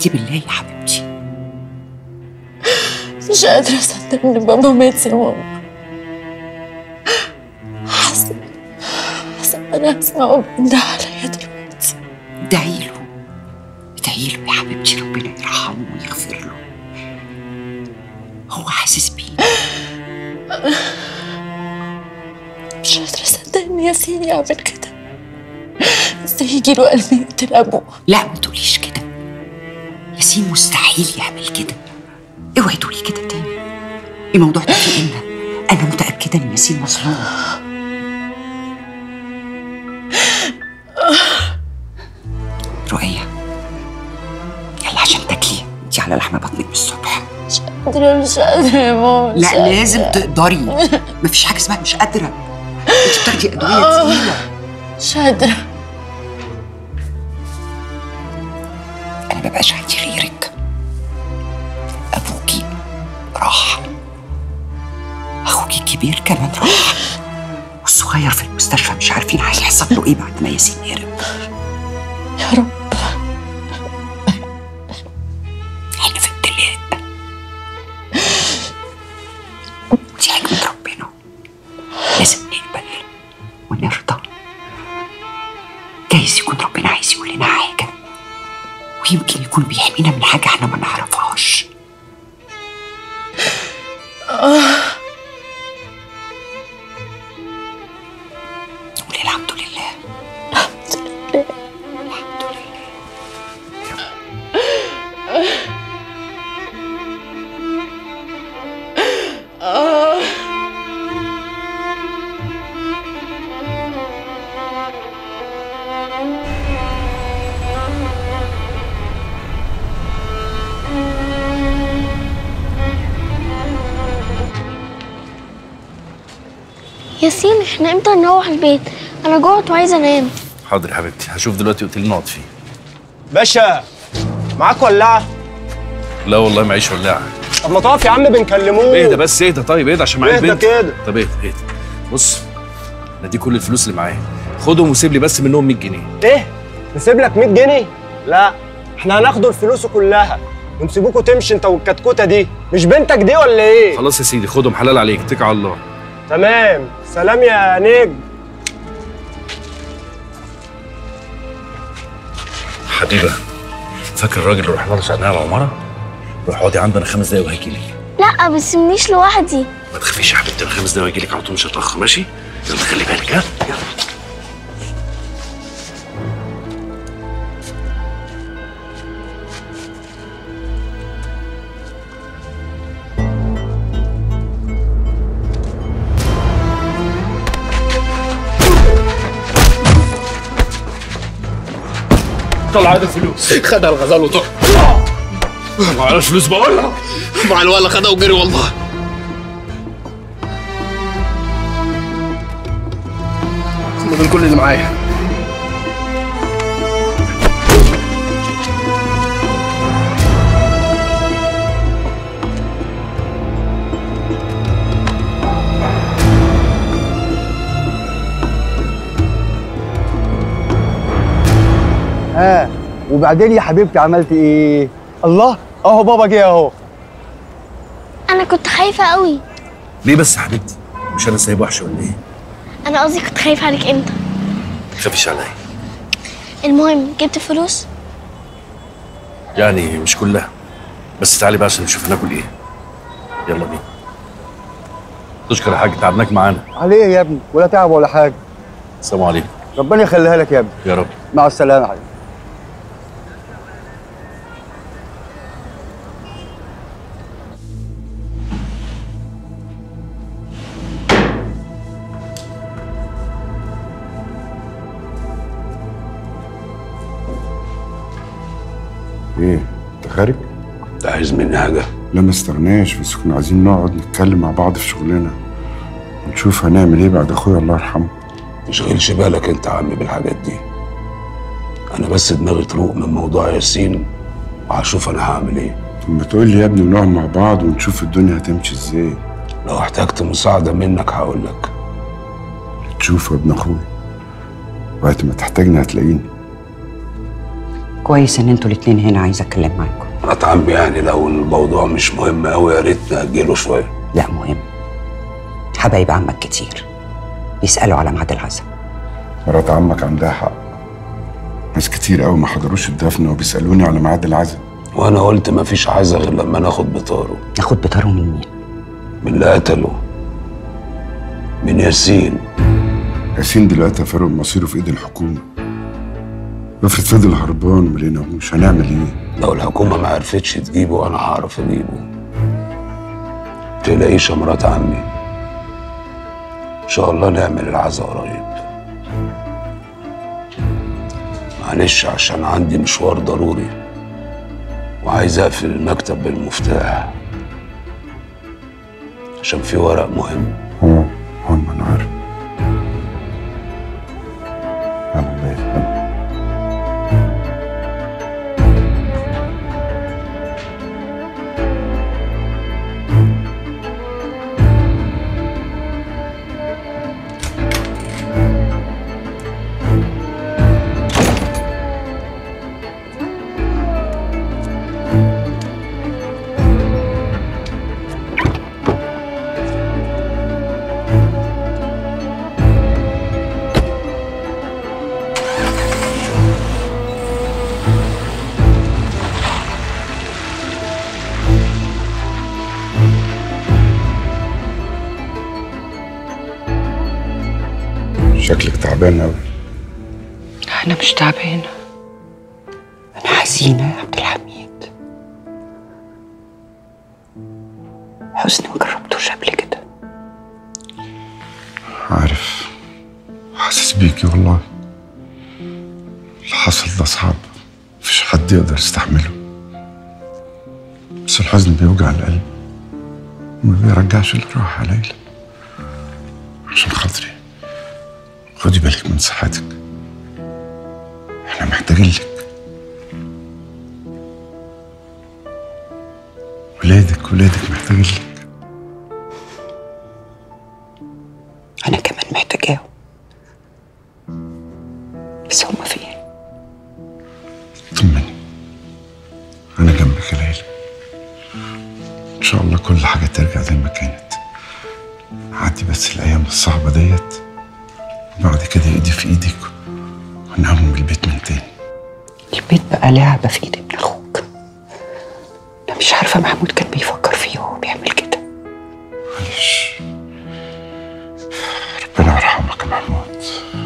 حلفتي بالله يا حبيبتي مش قادرة أصدق إن بابا مات يا ماما حاسة حاسة إن أنا هسمعه بينده عليا دلوقتي ادعي له ادعي له يا حبيبتي ربنا يرحمه ويغفر له هو حاسس بيه مش قادرة أصدق إن ياسين يعمل كده إزاي يجيله قلب يقتل أبوه لا ما تقوليش كده ياسين مستحيل يعمل كده اوعي تقولي كده تاني الموضوع ده فيه إن انا متاكده ان ياسين مظلوم رؤية يلا عشان تاكلي انت على لحم بطنك من الصبح مش قادرة مش قادرة يا ماما مش لا قادرة. لازم تقدري مفيش حاجه اسمها مش قادره انت بتاخدي ادويه تقيله مش قادرة انا مبقاش عندي غيرك ابوكي راح اخوكي الكبير كمان راح والصغير في المستشفى مش عارفين هيحصل له ايه بعد ما ياسين هرب يا رب احنا في ابتلاء دي حكمة ربنا لازم نقبل ونرضى جايز يكون ربنا عايز يقول لنا حاجة ويمكن يكون بيحمينا من حاجة احنا ما نعرفهاش قولي الحمد لله الحمد لله ياسين احنا امتى نروح البيت انا جوعت وعايزه انام حاضر يا حبيبتي هشوف دلوقتي اوتيل نقعد فيه باشا معاك ولاعة؟ لا والله معيش ولاعه طب ما تقف يا عم بنكلموه اهدى بس اهدى طيب اهدى عشان معايا اهدى البنت كده. طب اهدى اهدى بص انا دي كل الفلوس اللي معايا خدهم وسيب لي بس منهم 100 جنيه ايه؟ نسيب لك 100 جنيه؟ لا احنا هناخدوا الفلوس كلها ونسيبوكوا تمشي انت والكتكوته دي مش بنتك دي ولا ايه؟ خلاص يا سيدي خدهم حلال عليك اتكل على الله تمام سلام يا نجم حبيبه فاكر الراجل اللي رحنا له سالناه على العماره روح اقعدي عندنا خمس دقايق وهيجي لك لا ما تسيبنيش لوحدي ما تخافيش يا حبيبتي انا خمس دقايق وهيجي لك على طول مش هتاخر ماشي يلا خلي بالك ها يلا طلع هذا الفلوس خدها الغزال وطلع معانا فلوس بقول مع الولا خدها وجري والله هم دول كل اللي معايا ها وبعدين يا حبيبتي عملت ايه الله اهو بابا جه اهو انا كنت خايفه قوي ليه بس يا حبيبتي مش انا سايب وحشه ولا ايه انا قصدي كنت خايفه عليك انت ما تخافيش عليا المهم جبت فلوس يعني مش كلها بس تعالي بقى عشان نشوف هناكل ايه يلا بينا تشكر يا حاج تعبناك معانا عليه يا ابني ولا تعب ولا حاجه السلام عليكم ربنا يخليها لك يا ابني يا رب مع السلامه يا حبيبي ايه انت خارج؟ انت عايز مني حاجه لا ما استغناش بس كنا عايزين نقعد نتكلم مع بعض في شغلنا ونشوف هنعمل ايه بعد اخويا الله يرحمه مشغلش بالك انت يا عم بالحاجات دي انا بس دماغي تروق من موضوع ياسين وهشوف انا هعمل ايه طب ما تقول لي يا ابني نقعد مع بعض ونشوف الدنيا هتمشي ازاي لو احتجت مساعده منك هقول لك تشوف يا ابن اخويا وقت ما تحتاجني هتلاقيني كويس ان انتوا الاتنين هنا عايزه اتكلم معاكم مرات عمي يعني لو الموضوع مش مهم قوي يا ريت نأجله شويه لا مهم حبايب عمك كتير بيسالوا على ميعاد العزاء مرات عمك عندها حق ناس كتير قوي ما حضروش الدفن وبيسالوني على ميعاد العزاء وانا قلت مفيش عزا غير لما ناخد بطاره ناخد بطاره من مين من اللي قتله من ياسين ياسين دلوقتي يا فاروق مصيره في ايد الحكومه افرض فضل هربان وما لقيناهوش هنعمل ايه؟ لو الحكومه ما عرفتش تجيبه انا هعرف اجيبه تلاقيش يا مرات عمي ان شاء الله نعمل العزا قريب معلش عشان عندي مشوار ضروري وعايز اقفل المكتب بالمفتاح عشان في ورق مهم هو هو ما انا عارف يلا الله يفهم شكلك تعبان قوي انا مش تعبانه انا حزينه يا عبد الحميد حزن ما جربتوش قبل كده عارف حاسس بيكي والله اللي حصل ده صعب مفيش حد يقدر يستحمله بس الحزن بيوجع القلب وما بيرجعش اللي راح يا ليلى عشان خاطري خدي بالك من صحتك احنا محتاجين لك ولادك ولادك محتاجين لك انا كمان محتاجاهم بس هما فين طمني انا جنبك يا ليلى ان شاء الله كل حاجه ترجع زي ما كانت عدي بس الايام الصعبه ديت وبعد كده ايدي في ايدك ونقوم بالبيت من تاني البيت بقى لعبه في ايد ابن اخوك انا مش عارفه محمود كان بيفكر فيه وهو بيعمل كده معلش ربنا يرحمك يا محمود